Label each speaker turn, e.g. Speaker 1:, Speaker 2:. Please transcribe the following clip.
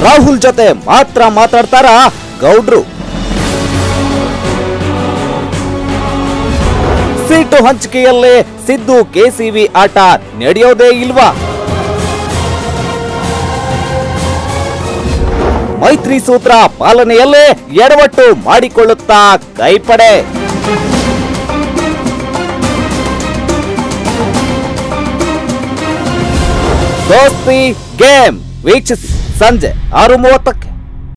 Speaker 1: ರಾಹುಲ್ ಜೊತೆ ಮಾತ್ರ ಮಾತಾಡ್ತಾರ ಗೌಡ್ರು ಸೀಟು ಹಂಚಿಕೆಯಲ್ಲೇ ಸಿದ್ದು ಕೆಸಿವಿ ಆಟ ನಡೆಯೋದೇ ಇಲ್ವಾ ಮೈತ್ರಿ ಸೂತ್ರ ಪಾಲನೆಯಲ್ಲೇ ಎಡವಟ್ಟು ಮಾಡಿಕೊಳ್ಳುತ್ತಾ ಕೈಪಡೆ ದೋಸ್ತಿ ಗೇಮ್ ವೀಕ್ಷಿಸಿ ಸಂಜೆ ಆರು ಮೂವತ್ತಕ್ಕೆ